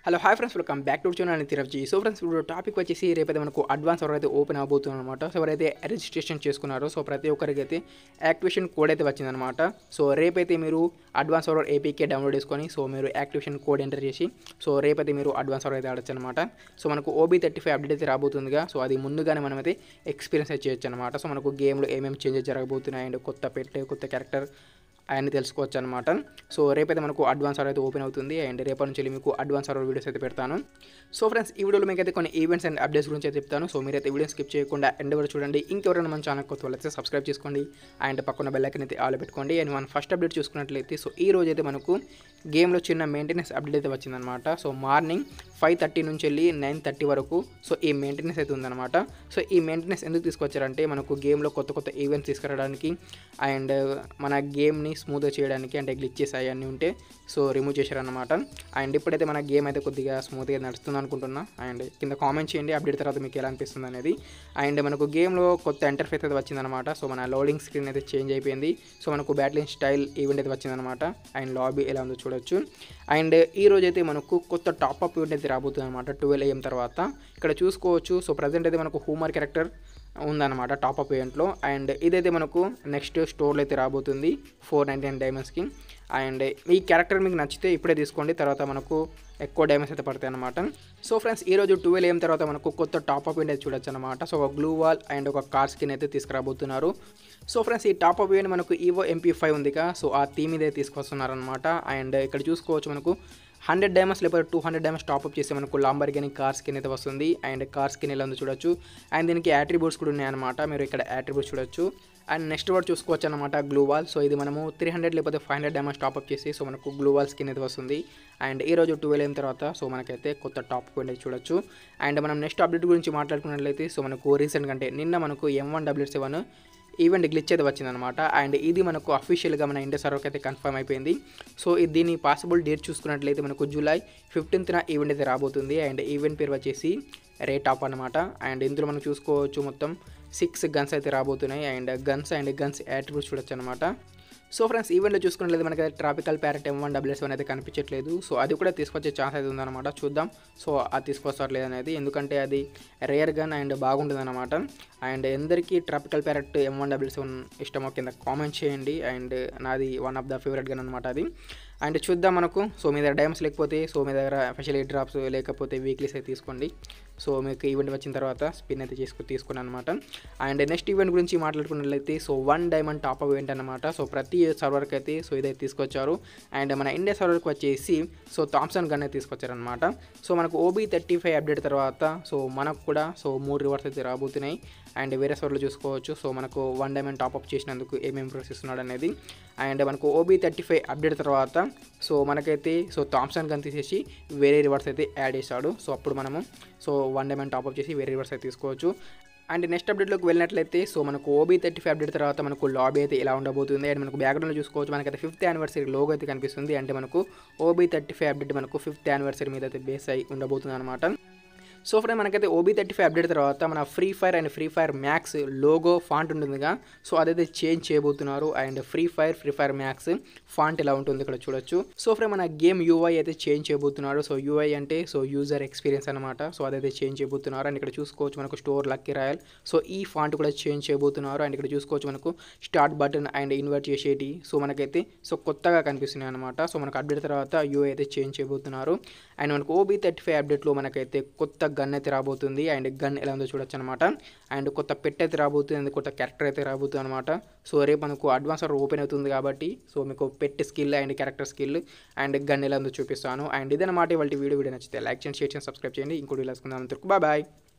hello hi friends welcome back to channel తిరఫ్జీ so friends ఇప్పుడు topic వచ్చేసి రేపైతే మనకు అడ్వాన్స్ ఎవరైతే ఓపెన్ అవబోతుంది అనమాట సో ఎవరైతే రిజిస్ట్రేషన్ చేసుకున్నారో సో ప్రతి ఒక్కరికి అయితే యాక్టివేషన్ కోడ్ అయితే వచ్చిందనమాట సో రేపైతే మీరు అడ్వాన్స్ సర్వర్ ఏపీకే డౌన్లోడ్ చేసుకొని సో మీరు యాక్టివేషన్ కోడ్ ఎంటర్ చేసి సో రేపైతే మీరు అడ్వాన్స్ సర్వర్ అయితే ఆడచ్చు అనమాట సో మనకు ఓబీ థర్టీ ఫైవ్ అప్డేట్ అయితే రాబోతుందిగా సో అది ముందుగానే మనమైతే ఎక్స్పీరియన్స్ అయితే చేయొచ్చు అనమాట సో మనకు గేమ్లో ఏమేమి చేంజెస్ జరగబోతున్నాయి అండ్ కొత్త పెట్టే కొత్త క్యారెక్టర్ అవన్నీ తెలుసుకోవచ్చు అనమాట సో రేపైతే మనకు అడ్వాన్స్ సర్వర్ అయితే ఓపెన్ అవుతుంది అండ్ రేపటి నుంచి వెళ్ళి మీకు అడ్వాన్స్ సర్వర్ వీడియోస్ అయితే పెడతాను సో ఫ్రెండ్స్ ఈ వీడియోలో మీకు అయితే కొన్ని ఈవెంట్స్ అండ్ అప్డేట్స్ గురించి అయితే చెప్తాను సో మీరైతే వీడియో స్కిప్ చేయకుండా ఎండ్ వరకు చూడండి ఇంకెవరైనా మన ఛానల్ కొత్త వాళ్ళైతే సబ్స్క్రైబ్ చేసుకోండి అండ్ పక్కన బెల్ ఐకన్ అయితే ఆల్ పెట్టుకోండి అండ్ మన ఫస్ట్ అప్డేట్ చూసుకున్నట్లయితే సో ఈ రోజు అయితే మనకు గేమ్లో చిన్న మెయింటెనెన్స్ అప్డేట్ అయితే వచ్చిందనమాట సో మార్నింగ్ ఫైవ్ థర్టీ నుంచి వెళ్ళి నైన్ థర్టీ వరకు సో ఈ మెయింటెనెన్స్ అయితే ఉందన్నమాట సో ఈ మెయింటెనెన్స్ ఎందుకు తీసుకొచ్చారంటే మనకు గేమ్లో కొత్త కొత్త ఈవెంట్స్ తీసుకురావడానికి అండ్ మన గేమ్ని స్మూత్గా చేయడానికి అంటే గ్లిచెస్ అవన్నీ ఉంటే సో రిమూవ్ చేశారనమాట అండ్ ఇప్పుడైతే మన గేమ్ అయితే కొద్దిగా స్మూత్గా నడుస్తుంది అనుకుంటున్నా అండ్ కింద కామెంట్ చేయండి అప్డేట్ తర్వాత మీకు ఎలా అనిపిస్తుంది అనేది అండ్ మనకు గేమ్లో కొత్త ఇంటర్ఫేస్ అయితే వచ్చిందనమాట సో మన లోడింగ్ స్క్రీన్ అయితే చేంజ్ అయిపోయింది సో మనకు బ్యాట్లింగ్ స్టైల్ ఈవెంట్ అయితే వచ్చిందనమాట అండ్ లాబీ ఎలా ఉందో చూడొచ్చు అండ్ ఈ రోజు అయితే మనకు కొత్త టాప్ అప్ ఈవెంట్ అయితే రాబోతుంది అనమాట ట్వెల్వ్ ఏఎం తర్వాత ఇక్కడ చూసుకోవచ్చు సో ప్రజెంట్ అయితే మనకు హూమర్ క్యారెక్టర్ ఉందన్నమాట టాప్ అప్ ఈవెంట్లో అండ్ ఇదైతే మనకు నెక్స్ట్ స్టోర్లో అయితే రాబోతుంది ఫోర్ నైంటీ నైన్ డైమండ్స్కి అండ్ ఈ క్యారెక్టర్ మీకు నచ్చితే ఇప్పుడే తీసుకోండి తర్వాత మనకు ఎక్కువ డైమండ్స్ అయితే పడతాయి అనమాట సో ఫ్రెండ్స్ ఈ రోజు ట్వెల్వ్ ఏం తర్వాత మనకు కొత్త టాప్ అప్ ఈవెంట్ అయితే చూడొచ్చు అనమాట సో ఒక గ్లూ వాల్ అండ్ ఒక కార్ స్కిన్ అయితే తీసుకురాబోతున్నారు సో ఫ్రెండ్స్ ఈ టాప్ అప్ ఈవెంట్ మనకు ఈవో ఎంపీ ఫైవ్ ఉందిగా సో ఆ థీమ్ ఇదే తీసుకొస్తున్నారనమాట అండ్ ఇక్కడ చూసుకోవచ్చు మనకు హండ్రెడ్ డైమండ్స్ లేకపోతే టూ హండ్రెడ్ డైమండ్స్ టాప్అప్ చేస్తే మనకు లాంబర్గిని కార్ స్కిన్ అయితే వస్తుంది అండ్ కార్ స్కిన్ ఎలా ఉందో చూడొచ్చు అండ్ దీనికి యాట్రిబ్యూట్స్ కూడా ఉన్నాయన్నమాట మీరు ఇక్కడ యాట్రిబ్యూట్స్ చూడొచ్చు అండ్ నెక్స్ట్ వర్డ్ చూసుకోవచ్చు అనమాట గ్లూ వాల్ సో ఇది మనము త్రీ హండ్రెడ్ లేకపోతే ఫైవ్ హండ్రెడ్ డైమండ్స్ టాప్అప్ చేసి సో మనకు గ్లూ వాల్ స్కిన్ అయితే వస్తుంది అండ్ ఈ రోజు ట్వెల్వ్ అయిన తర్వాత సో మనకైతే కొత్త టాప్ పాయింట్ అయితే చూడొచ్చు అండ్ మనం నెక్స్ట్ అప్డేట్ గురించి మాట్లాడుకున్నట్లయితే సో మనకు రీసెంట్ అంటే నిన్న మనకు M one W seven event glitch అయితే వచ్చిందనమాట అండ్ ఇది మనకు అఫీషియల్గా మన ఇండియా సర్వర్కి అయితే కన్ఫర్మ్ అయిపోయింది సో ఇది దీని పాసిబుల్ డేట్ చూసుకున్నట్లయితే మనకు జూలై ఫిఫ్టీన్త్న ఈవెంట్ అయితే రాబోతుంది అండ్ ఈవెంట్ పేరు వచ్చేసి రేట్ ఆఫ్ అనమాట అండ్ ఇందులో మనం చూసుకోవచ్చు మొత్తం సిక్స్ గన్స్ అయితే రాబోతున్నాయి and guns and guns attributes చూడొచ్చు అనమాట సో ఫ్రెండ్స్ ఈవెంట్లో చూసుకున్నట్లయితే మనకి tropical parrot M one WS one అయితే కనిపించట్లేదు సో అది కూడా తీసుకొచ్చే ఛాన్స్ అయితే ఉందన్నమాట చూద్దాం సో అది తీసుకొస్తారు లేదనేది ఎందుకంటే అది రేర్ గన్ అండ్ బాగుంటుంది అనమాట అండ్ ఎందరికీ tropical parrot M one WS one ఇష్టమో కింద కామెంట్ చేయండి అండ్ నాది one of the favourite gun అనమాట అది అండ్ చూద్దాం మనకు సో మీ దగ్గర డైమ్స్ లేకపోతే సో మీ దగ్గర ఫెసిలిటీ డ్రాప్స్ లేకపోతే వీక్లీస్ అయితే తీసుకోండి సో మీకు ఈవెంట్ వచ్చిన తర్వాత స్పిన్ అయితే చేసుకుని తీసుకున్నాను అనమాట అండ్ నెక్స్ట్ ఈవెంట్ గురించి మాట్లాడుకున్నట్లయితే so one diamond top up event అనమాట సో ప్రతి సర్వర్కి అయితే సో ఇదైతే తీసుకొచ్చారు అండ్ మన ఇండియా సర్వర్కి వచ్చేసి సో థామ్సన్ గన్ అయితే తీసుకొచ్చారనమాట సో మనకు ఓబీ థర్టీ ఫైవ్ అప్డేట్ తర్వాత సో మనకు కూడా సో మూడు రివర్స్ అయితే రాబోతున్నాయి అండ్ వేరే సర్వర్లో చూసుకోవచ్చు సో మనకు వన్ డైమండ్ టాప్అప్ చేసినందుకు ఏమేమి ఇంప్రూవ్స్ ఇస్తున్నాడు అనేది అండ్ మనకు ఓబీ థర్టీ ఫైవ్ అప్డేట్ తర్వాత సో మనకైతే సో థామ్సన్ గన్ తీసేసి వేరే రివర్స్ అయితే యాడ్ చేశాడు సో అప్పుడు మనము సో వన్ డైమండ్ టాప్అప్ చేసి వేరే రివర్స్ అయితే తీసుకోవచ్చు అండ్ నెక్స్ట్ అప్డేట్లోకి వెళ్ళినట్లయితే సో మనకు ఓబీ థర్టీ ఫైవ్ అప్డేట్ తర్వాత మనకు లాబీ అయితే ఇలా ఉండబోతుంది అండ్ మనకు బ్యాక్గ్రౌండ్లో చూసుకోవచ్చు మనకైతే ఫిఫ్త్ యానివర్సరీ లోగో అయితే కనిపిస్తుంది అంటే మనకు ఓబీ థర్టీ ఫైవ్ అప్డేట్ మనకు ఫిఫ్త్ యానివర్సరీ మీద అయితే బేస్ అయి ఉండబోతుంది అనమాట సో ఫ్రెండ్ మనకైతే ఓబీ థర్టీ ఫైవ్ అప్డేట్ తర్వాత మన free fire and free fire max logo font ఉంటుందిగా సో అదైతే చేంజ్ చేయబోతున్నారు and free fire free fire max font ఇలా ఉంటుంది ఇక్కడ చూడొచ్చు సో ఫ్రెండ్ మన గేమ్ యూఐ అయితే చేంజ్ చేయబోతున్నారు సో యూఐ అంటే సో యూజర్ ఎక్స్పీరియన్స్ అనమాట సో అదైతే చేంజ్ చేయబోతున్నారు అండ్ ఇక్కడ చూసుకోవచ్చు మనకు స్టోర్ లక్కీ రాయల్ సో ఈ ఫాంట్ కూడా చేంజ్ చేయబోతున్నారు అండ్ ఇక్కడ చూసుకోవచ్చు మనకు స్టార్ట్ బటన్ అండ్ ఇన్వర్ట్ చేసేటి సో మనకైతే సో కొత్తగా కనిపిస్తున్నాయి అనమాట సో మనకు అప్డేట్ తర్వాత యూఐ అయితే చేంజ్ చేయబోతున్నారు అండ్ మనకు ఓబీ థర్టీ ఫైవ్ అప్డేట్లో మనకైతే కొత్త గన్ అయితే రాబోతుంది అండ్ గన్ ఎలా ఉందో చూడొచ్చు అనమాట అండ్ కొత్త పెట్ అయితే రాబోతుంది అండ్ కొత్త క్యారెక్టర్ అయితే రాబోతుంది అనమాట సో రేపు మనకు అడ్వాన్స్ ఓపెన్ అవుతుంది కాబట్టి సో మీకు pet skill and character skill and gun ఎలా ఉందో చూపిస్తాను అండ్ ఇదన్నమాట ఇవాళ వీడియో వీడియో నచ్చితే లైక్ చేయండి షేర్ చేయండి సబ్స్క్రైబ్ చేయండి ఇంకోటి ఇలా బాయ్ బాయ్